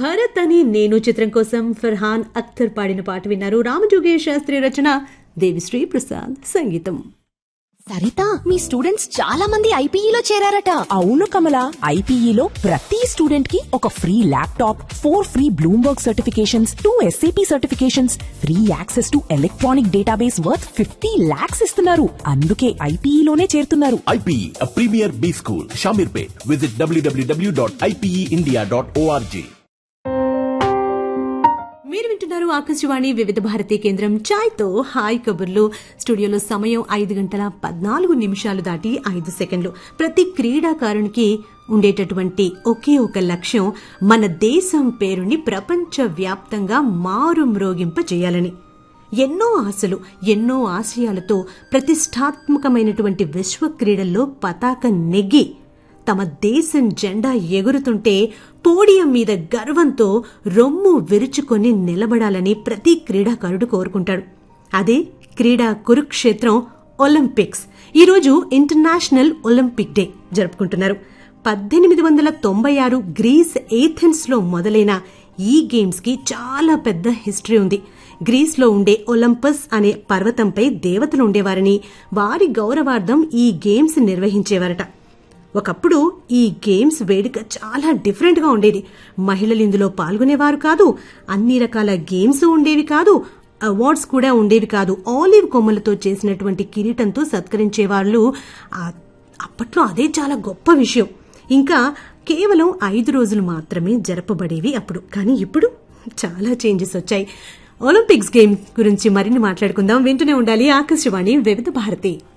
భరత్ అని నేను చిత్రం కోసం ఫర్హాన్ అఖ్తర్ పాడిన పాట విన్నారు రామజోగేష్ శాస్త్రి రచన దేవిశ్రీ ప్రసాద్ సంగీతం సరిత మీ స్టూడెంట్స్ చాలా మంది ఐపీఈలో చేరారట అవును కమల ఐపీఈలో ప్రతి స్టూడెంట్ కి ఒక free laptop four free Bloomberg certifications two SAP certifications free access to electronic database worth fifty lakhs ఇస్తున్నారు అందుకే ఐపీఈలోనే చేరుతున్నారు IPE, a premier B school, Shamirpet. Visit www.ipeindia.org. మీరు వింటున్నారు ఆకాశవాణి వివిధ భారతి కేంద్రం ఛాయ్తో హాయ్ కబుర్లు స్టూడియోలో సమయం ఐదు గంటల పద్నాలుగు నిమిషాలు దాటి ఐదు సెకండ్లు ప్రతి క్రీడాకారునికి ఉండేటటువంటి ఒకే ఒక లక్ష్యం మన దేశం పేరుని ప్రపంచ వ్యాప్తంగా మారుమ్రోగింప చేయాలని ఎన్నో ఆశలు ఎన్నో ఆశయాలతో ప్రతిష్టాత్మకమైనటువంటి విశ్వ క్రీడల్లో పతాక నెగ్గి తమ దేశం జెండా ఎగురుతుంటే పోడియం మీద గర్వంతో రొమ్ము విరుచుకొని నిలబడాలని ప్రతి క్రీడాకారుడు కోరుకుంటాడు అదే క్రీడా కురుక్షేత్రం ఒలింపిక్స్ ఈరోజు ఇంటర్నేషనల్ ఒలింపిక్ డే జరుపుకుంటున్నారు పద్దెనిమిది వందల తొంభై ఆరు గ్రీస్ ఏథెన్స్ లో మొదలైన ఈ గేమ్స్ కి చాలా పెద్ద హిస్టరీ ఉంది గ్రీస్ లో ఉండే ఒలంపస్ అనే పర్వతంపై దేవతలు ఉండేవారని వారి గౌరవార్థం ఈ గేమ్స్ నిర్వహించేవారట ఒకప్పుడు ఈ గేమ్స్ వేడుక చాలా డిఫరెంట్ గా ఉండేది మహిళలు ఇందులో పాల్గొనేవారు కాదు అన్ని రకాల గేమ్స్ ఉండేవి కాదు అవార్డ్స్ కూడా ఉండేవి కాదు ఆలివ్ కొమ్మలతో చేసినటువంటి కిరీటంతో సత్కరించే వాళ్ళు ఆ- అప్పట్లో అదే చాలా గొప్ప విషయం ఇంకా కేవలం ఐదు రోజులు మాత్రమే జరపబడేవి అప్పుడు కానీ ఇప్పుడు చాలా చేంజెస్ వచ్చాయి ఒలింపిక్స్ గేమ్ గురించి మరిన్ని మాట్లాడుకుందాం వింటూనే ఉండాలి ఆకాశవాణి వివిధ భారతి